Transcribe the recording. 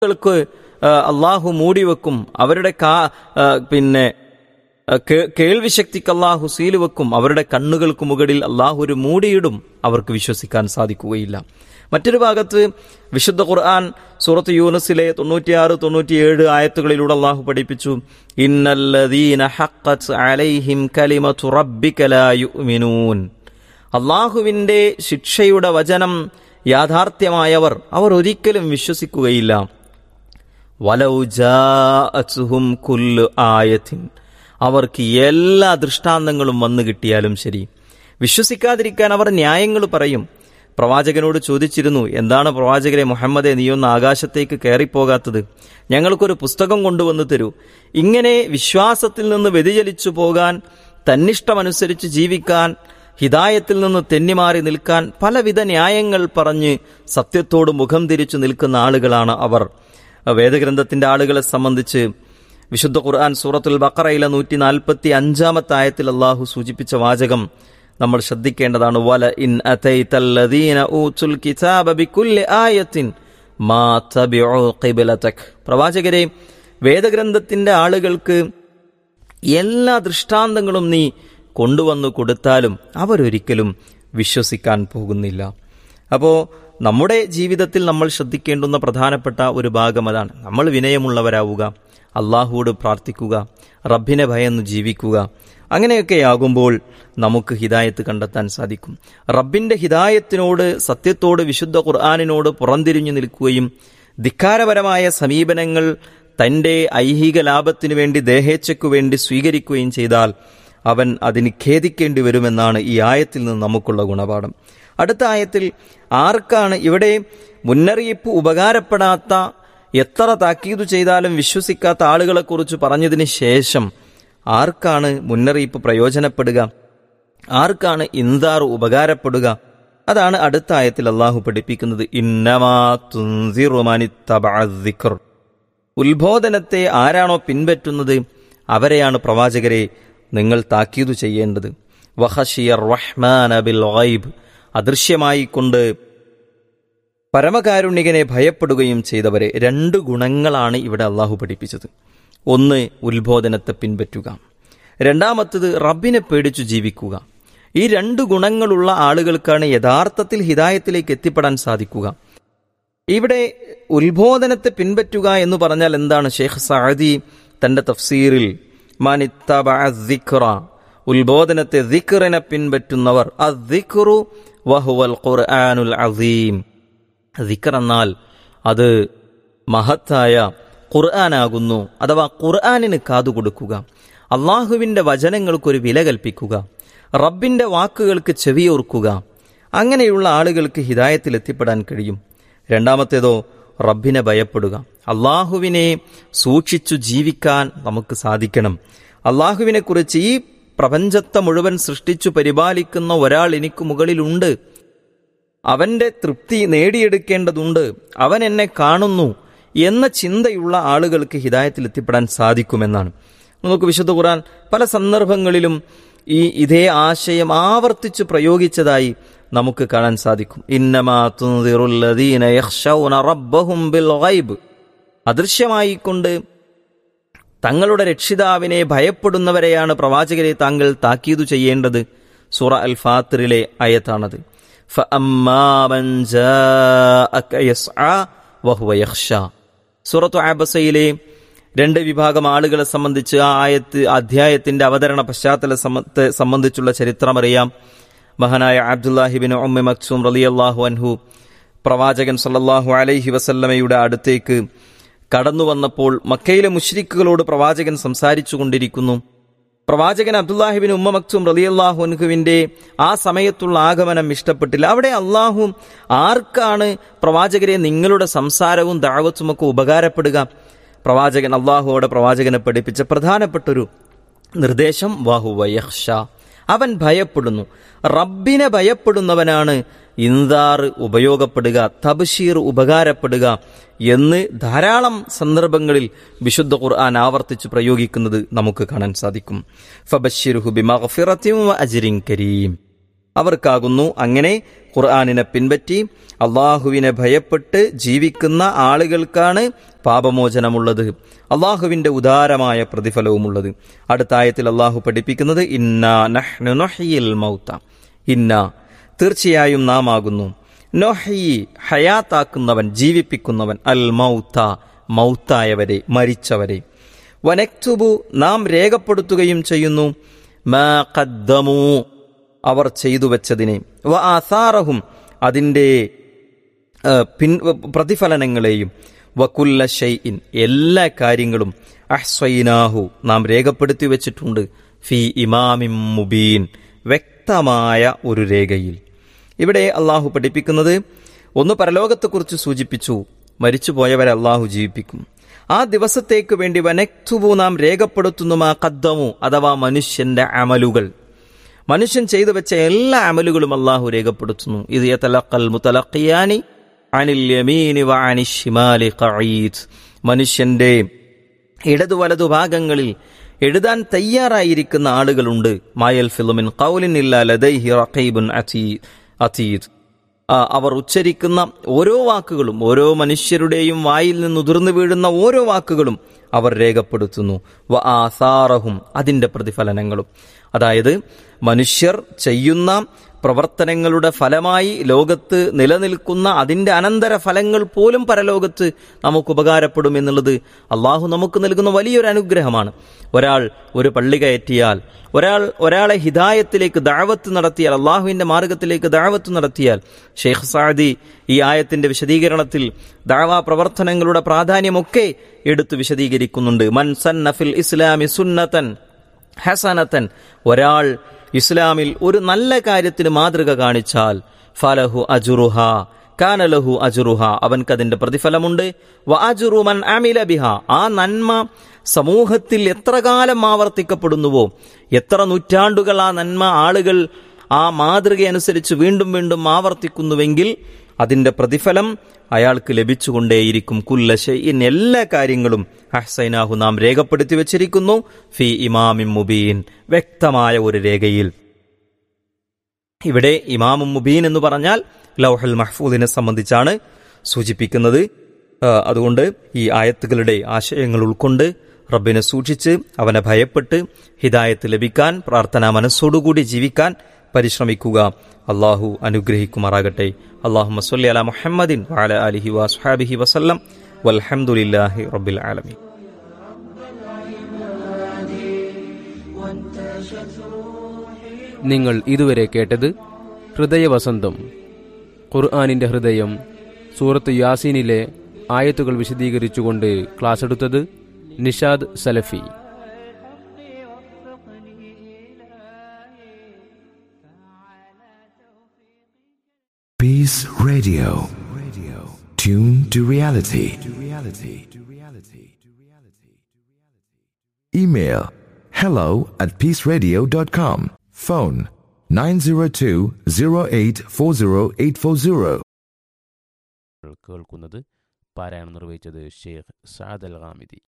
ൾക്ക് അള്ളാഹു മൂടിവെക്കും അവരുടെ കാ ആ, പിന്നെ ആ, കേ- കേൾവിശക്തിക്ക് അള്ളാഹു സീല് വെക്കും അവരുടെ കണ്ണുകൾക്ക് മുകളിൽ അള്ളാഹു ഒരു മൂടിയിടും അവർക്ക് വിശ്വസിക്കാൻ സാധിക്കുകയില്ല മറ്റൊരു ഭാഗത്ത് വിശുദ്ധ ഖുർആൻ സൂറത്ത് യൂനസിലെ തൊണ്ണൂറ്റിയാറ് തൊണ്ണൂറ്റിയേഴ് ആയത്തുകളിലൂടെ അള്ളാഹു പഠിപ്പിച്ചു ഇന്നല്ലദീന ഹഖ്ഖത്ത് അലൈഹിം കലിമതു റബ്ബിക ലാ യുഅ്മിനൂൻ അള്ളാഹുവിൻ്റെ ശിക്ഷയുടെ വചനം യാഥാർത്ഥ്യമായവർ അവർ ഒരിക്കലും വിശ്വസിക്കുകയില്ല വലൗ ജാഅത്ഹും കുല്ലു ആയത്തിൻ അവർക്ക് എല്ലാ ദൃഷ്ടാന്തങ്ങളും വന്നു കിട്ടിയാലും ശരി വിശ്വസിക്കാതിരിക്കാൻ അവർ ന്യായങ്ങൾ പറയും പ്രവാചകനോട് ചോദിച്ചിരുന്നു എന്താണ് പ്രവാചകരെ മുഹമ്മദെ നീയൊന്ന് ആകാശത്തേക്ക് കയറിപ്പോകാത്തത് ഞങ്ങൾക്കൊരു പുസ്തകം കൊണ്ടുവന്ന് തരൂ ഇങ്ങനെ വിശ്വാസത്തിൽ നിന്ന് വ്യതിചലിച്ചു പോകാൻ തന്നിഷ്ടമനുസരിച്ച് ജീവിക്കാൻ ഹിതായത്തിൽ നിന്ന് തെന്നിമാറി നിൽക്കാൻ പലവിധ ന്യായങ്ങൾ പറഞ്ഞ് സത്യത്തോട് മുഖം തിരിച്ചു നിൽക്കുന്ന ആളുകളാണ് അവർ വേദഗ്രന്ഥത്തിന്റെ ആളുകളെ സംബന്ധിച്ച് വിശുദ്ധ ഖുർആൻ സൂറത്തുൽ ബക്കറയിലെ നൂറ്റി നാൽപ്പത്തി അഞ്ചാമത്തെ ആയത്തിൽ അള്ളാഹു സൂചിപ്പിച്ച വാചകം നമ്മൾ ശ്രദ്ധിക്കേണ്ടതാണ് വല ഇൻ അതൈതല്ലദീന ഊതുൽ കിതാബ ബികുല്ലി ആയത്തിൻ മാ തബിഉ ഖിബ്ലതക് പ്രവാചകരെ വേദഗ്രന്ഥത്തിന്റെ ആളുകൾക്ക് എല്ലാ ദൃഷ്ടാന്തങ്ങളും നീ കൊണ്ടുവന്നു കൊടുത്താലും അവരൊരിക്കലും വിശ്വസിക്കാൻ പോകുന്നില്ല അപ്പോൾ നമ്മുടെ ജീവിതത്തിൽ നമ്മൾ ശ്രദ്ധിക്കേണ്ടുന്ന പ്രധാനപ്പെട്ട ഒരു ഭാഗം അതാണ് നമ്മൾ വിനയമുള്ളവരാവുക അള്ളാഹുവോട് പ്രാർത്ഥിക്കുക റബ്ബിനെ ഭയന്ന് ജീവിക്കുക അങ്ങനെയൊക്കെയാകുമ്പോൾ നമുക്ക് ഹിദായത്ത് കണ്ടെത്താൻ സാധിക്കും റബ്ബിന്റെ ഹിദായത്തിനോട് സത്യത്തോട് വിശുദ്ധ ഖുർആാനിനോട് പുറംതിരിഞ്ഞു നിൽക്കുകയും ധിക്കാരപരമായ സമീപനങ്ങൾ തന്റെ ഐഹിക ലാഭത്തിനു വേണ്ടി ദേഹേച്ഛയ്ക്കു വേണ്ടി സ്വീകരിക്കുകയും ചെയ്താൽ അവൻ അതിന് ഖേദിക്കേണ്ടി വരുമെന്നാണ് ഈ ആയത്തിൽ നിന്ന് നമുക്കുള്ള ഗുണപാഠം അടുത്ത ആയത്തിൽ ആർക്കാണ് ഇവിടെ മുന്നറിയിപ്പ് ഉപകാരപ്പെടാത്ത എത്ര താക്കീതു ചെയ്താലും വിശ്വസിക്കാത്ത ആളുകളെക്കുറിച്ച് പറഞ്ഞതിന് ശേഷം ആർക്കാണ് മുന്നറിയിപ്പ് പ്രയോജനപ്പെടുക ആർക്കാണ് ഇന്താർ ഉപകാരപ്പെടുക അതാണ് അടുത്ത ആയത്തിൽ അള്ളാഹു പഠിപ്പിക്കുന്നത് ഇന്നമാ തുൻസിറുമാനിത്തബഅദ്ദിക്ർ ഉത്ബോധനത്തെ ആരാണോ പിൻപറ്റുന്നത് അവരെയാണ് പ്രവാചകരെ നിങ്ങൾ താക്കീതു ചെയ്യേണ്ടത് വഹഷിയർ റഹ്മാൻ ബിൽ ഗൈബ് അദൃശ്യമായി കൊണ്ട് പരമകാരുണികനെ ഭയപ്പെടുകയും ചെയ്തവരെ രണ്ട് ഗുണങ്ങളാണ് ഇവിടെ അള്ളാഹു പഠിപ്പിച്ചത് ഒന്ന് ഉത്ബോധനത്തെ പിൻപറ്റുക രണ്ടാമത്തത് റബ്ബിനെ പേടിച്ചു ജീവിക്കുക ഈ രണ്ട് ഗുണങ്ങളുള്ള ആളുകൾക്കാണ് യഥാർത്ഥത്തിൽ ഹിതായത്തിലേക്ക് എത്തിപ്പെടാൻ സാധിക്കുക ഇവിടെ ഉത്ബോധനത്തെ പിൻപറ്റുക എന്ന് പറഞ്ഞാൽ എന്താണ് ഷെയ്ഖ് സഅദി തന്റെ തഫ്സീറിൽ മാനിത്തബ ദിക്റ ഉത്ബോധനത്തെ ദിക്റിനെ പിൻപറ്റുന്നവർ അദ്ദിക്റു വഹുവൽ ഖുർആനുൽ അസീം ദിക്ർ എന്നാൽ അത് മഹത്തായ ഖുർആനാകുന്നു അഥവാ ഖുർആനിന് കാതുകൊടുക്കുക അള്ളാഹുവിന്റെ വചനങ്ങൾക്കൊരു വില കൽപ്പിക്കുക റബ്ബിന്റെ വാക്കുകൾക്ക് ചെവിയോർക്കുക അങ്ങനെയുള്ള ആളുകൾക്ക് ഹിതായത്തിൽ എത്തിപ്പെടാൻ കഴിയും രണ്ടാമത്തേതോ റബ്ബിനെ ഭയപ്പെടുക അള്ളാഹുവിനെ സൂക്ഷിച്ചു ജീവിക്കാൻ നമുക്ക് സാധിക്കണം അള്ളാഹുവിനെക്കുറിച്ച് ഈ പ്രപഞ്ചത്തെ മുഴുവൻ സൃഷ്ടിച്ചു പരിപാലിക്കുന്ന ഒരാൾ എനിക്ക് മുകളിലുണ്ട് അവന്റെ തൃപ്തി നേടിയെടുക്കേണ്ടതുണ്ട് അവൻ എന്നെ കാണുന്നു എന്ന ചിന്തയുള്ള ആളുകൾക്ക് ഹിതായത്തിൽ എത്തിപ്പെടാൻ സാധിക്കുമെന്നാണ് നമുക്ക് വിശുദ്ധ ഖുർആൻ പല സന്ദർഭങ്ങളിലും ഈ ഇതേ ആശയം ആവർത്തിച്ച് പ്രയോഗിച്ചതായി നമുക്ക് കാണാൻ സാധിക്കും ഇന്നമാ തുൻദിറുല്ലദീന യഖ്ശൗന റബ്ബഹും ബിൽ ഗൈബ് അദൃശ്യമായിക്കൊണ്ട് തങ്ങളുടെ രക്ഷിതാവിനെ ഭയപ്പെടുന്നവരെയാണ് പ്രവാചകരെ താങ്കൾ താക്കീതു ചെയ്യേണ്ടത് സൂറ അൽ ഫാത്തിറിലെ അയത്താണത് فأما من جاءك يسعى وهو يخشى സൂറത്തു ആബസയിലെ രണ്ട് വിഭാഗം ആളുകളെ സംബന്ധിച്ച് ആ ആയത്ത് അധ്യായത്തിന്റെ അവതരണ പശ്ചാത്തല സംബ- സംബന്ധിച്ചുള്ള ചരിത്രം അറിയാം മഹാനായ അബ്ദുല്ലാഹിബിൻ ഉമ്മ മക്സൂം റളിയല്ലാഹു അൻഹു പ്രവാചകൻ സല്ലല്ലാഹു അലൈഹി വസല്ലമയുടെ അടുത്തേക്ക് കടന്നു വന്നപ്പോൾ മക്കയിലെ മുഷ്രിക്കുകളോട് പ്രവാചകൻ സംസാരിച്ചു കൊണ്ടിരിക്കുന്നു പ്രവാചകൻ അബ്ദുല്ലാഹിബിൻ ഉമ്മ മക്സൂം റളിയല്ലാഹു അൻഹുവിന്റെ ആ സമയത്തുള്ള ആഗമനം ഇഷ്ടപ്പെട്ടില്ല അവിടെ അള്ളാഹു ആർക്കാണ് പ്രവാചകരെ നിങ്ങളുടെ സംസാരവും ദാവത്തുമൊക്കെ ഉപകാരപ്പെടുക പ്രവാചകൻ അള്ളാഹുവോടെ പ്രവാചകനെ പഠിപ്പിച്ച പ്രധാനപ്പെട്ടൊരു നിർദ്ദേശം വാഹു വയഹ്ഷ അവൻ ഭയപ്പെടുന്നു റബ്ബിനെ ഭയപ്പെടുന്നവനാണ് ഇന്ദാർ ഉപയോഗപ്പെടുക തബ്ഷീർ ഉപകാരപ്പെടുക എന്ന് ധാരാളം സന്ദർഭങ്ങളിൽ വിശുദ്ധ ഖുർആൻ ആവർത്തിച്ച് പ്രയോഗിക്കുന്നത് നമുക്ക് കാണാൻ സാധിക്കും ഫബഷിറുഹു ബിമഗ്ഫിറത്തിൻ വ അജ്രിൻ കരീം അവർക്കാകുന്നു അങ്ങനെ ഖുർആാനിനെ പിൻപറ്റി അള്ളാഹുവിനെ ഭയപ്പെട്ട് ജീവിക്കുന്ന ആളുകൾക്കാണ് പാപമോചനമുള്ളത് അള്ളാഹുവിന്റെ ഉദാരമായ പ്രതിഫലവുമുള്ളത് അടുത്ത ആയത്തിൽ അള്ളാഹു പഠിപ്പിക്കുന്നത് ഇന്നാ നഹ്നു നൊഹിയിൽ മൗത്ത ഇന്ന തീർച്ചയായും നാം ആകുന്നു നൊഹി ഹയാത്താക്കുന്നവൻ ജീവിപ്പിക്കുന്നവൻ അൽ മൗത്ത മൗത്തായവരെ മരിച്ചവരെ വനക്തുബു നാം രേഖപ്പെടുത്തുകയും ചെയ്യുന്നു മാ ഖദ്ദമൂ അവർ ചെയ്തു വെച്ചതിനെ വ ആസാറഹും അതിൻ്റെ ആ, പിൻ പ്രതിഫലനങ്ങളെയും വക്കുല്ല ഷൈഇൻ എല്ലാ കാര്യങ്ങളും അഹ്സൈനാഹു നാം രേഖപ്പെടുത്തി വെച്ചിട്ടുണ്ട് ഫി ഇമാമിം മുബീൻ വ്യക്തമായ ഒരു രേഖയിൽ ഇവിടെ അള്ളാഹു പഠിപ്പിക്കുന്നത് ഒന്ന് പരലോകത്തെക്കുറിച്ച് സൂചിപ്പിച്ചു മരിച്ചുപോയവരെ അള്ളാഹു ജീവിപ്പിക്കും ആ ദിവസത്തേക്ക് വേണ്ടി വനക്തുബു നാം രേഖപ്പെടുത്തുന്നു മാ കദ്ദമു അഥവാ മനുഷ്യന്റെ അമലുകൾ മനുഷ്യൻ ചെയ്തു വെച്ച എല്ലാ അമലുകളും അള്ളാഹു രേഖപ്പെടുത്തുന്നു ഇത് യതലഖൽ മുതലഖിയാനി അനിൽ യമീനി വ അനി ഷിമാലി ഖഈദ് മനുഷ്യന്റെ ഇടതു വലതു ഭാഗങ്ങളിൽ എഴുതാൻ തയ്യാറായിരിക്കുന്ന ആളുകളുണ്ട് മായൽ ഫിലുമിൻ ഖൗലിൻ ഇല്ലാ ലദൈഹി റഖീബുൻ അതീ- അതീദ് ആ, അവർ ഉച്ചരിക്കുന്ന ഓരോ വാക്കുകളും ഓരോ മനുഷ്യരുടെയും വായിൽ നിന്ന് ഉതിർന്നു വീഴുന്ന ഓരോ വാക്കുകളും അവർ രേഖപ്പെടുത്തുന്നു വ ആസാറഹും അതിന്റെ പ്രതിഫലനങ്ങളും അതായത് മനുഷ്യർ ചെയ്യുന്ന പ്രവർത്തനങ്ങളുടെ ഫലമായി ലോകത്ത് നിലനിൽക്കുന്ന അതിന്റെ അനന്തര ഫലങ്ങൾ പോലും പരലോകത്ത് നമുക്ക് ഉപകാരപ്പെടും എന്നുള്ളത് അള്ളാഹു നമുക്ക് നൽകുന്ന വലിയൊരു അനുഗ്രഹമാണ് ഒരാൾ ഒരു പള്ളി കയറ്റിയാൽ ഒരാൾ ഒരാളെ ഹിദായത്തിലേക്ക് ദാവത്ത് നടത്തിയാൽ അള്ളാഹുവിന്റെ മാർഗത്തിലേക്ക് ദാവത്ത് നടത്തിയാൽ ഷെയ്ഖ് സാദി ഈ ആയത്തിന്റെ വിശദീകരണത്തിൽ ദാവാ പ്രവർത്തനങ്ങളുടെ പ്രാധാന്യമൊക്കെ എടുത്തു വിശദീകരിക്കുന്നുണ്ട് മൻ സന്നഫിൽ ഇസ്ലാമി സുന്നത്തൻ ഹസനത്തൻ ഒരാൾ ഇസ്ലാമിൽ ഒരു നല്ല കാര്യത്തിന് മാതൃക കാണിച്ചാൽ ഫലഹു അജുറുഹ കാനലഹു അജുറുഹ അവൻക്കതിന്റെ പ്രതിഫലമുണ്ട് വ അജുറു മൻ അമില ബിഹ ആ നന്മ സമൂഹത്തിൽ എത്ര കാലം ആവർത്തിക്കപ്പെടുന്നുവോ എത്ര നൂറ്റാണ്ടുകൾ ആ നന്മ ആളുകൾ ആ മാതൃകയനുസരിച്ച് വീണ്ടും വീണ്ടും ആവർത്തിക്കുന്നുവെങ്കിൽ അതിന്റെ പ്രതിഫലം അയാൾക്ക് ലഭിച്ചുകൊണ്ടേയിരിക്കും കുല്ല ഷൈഇൻ എല്ലാ കാര്യങ്ങളും അഹ്സൈനാഹു നാം രേഖപ്പെടുത്തി വച്ചിരിക്കുന്നു ഫി ഇമാമിൻ മുബീൻ വ്യക്തമായ ഒരു രേഖയിൽ ഇവിടെ ഇമാമും മുബീൻ എന്ന് പറഞ്ഞാൽ ലൗഹൽ മഹ്ഫൂദിനെ സംബന്ധിച്ചാണ് സൂചിപ്പിക്കുന്നത് ആ, അതുകൊണ്ട് ഈ ആയത്തുകളുടെ ആശയങ്ങൾ ഉൾക്കൊണ്ട് റബ്ബിനെ സൂക്ഷിച്ച് അവനെ ഭയപ്പെട്ട് ഹിദായത്ത് ലഭിക്കാൻ പ്രാർത്ഥനാ മനസ്സോടുകൂടി ജീവിക്കാൻ പരിശ്രമിക്കുക അള്ളാഹു അനുഗ്രഹിക്കുമാറാകട്ടെ അള്ളാഹു മസ്ലി അല മുഹമ്മദിൻ വാല അലിഹി വസ്ഹാബിഹി വസല്ലം വൽഹംദുലില്ലാഹി റബ്ബിൽ ആലമീൻ നിങ്ങൾ ഇതുവരെ കേട്ടത് ഹൃദയവസന്തം ഖുർആാനിന്റെ ഹൃദയം സൂറത്ത് യാസീനിലെ ആയത്തുകൾ വിശദീകരിച്ചുകൊണ്ട് ക്ലാസ് എടുത്തത് നിഷാദ് സലഫി Peace Radio. Radio. Tune to reality. To reality. To reality. To reality. Email hello at peaceradio.com. Phone 902-0840840. കേൾക്കുന്നത് പാരായണം നിർവഹിച്ചത് ഷെയ്ഖ് സാദ് അൽ ഹാമിദി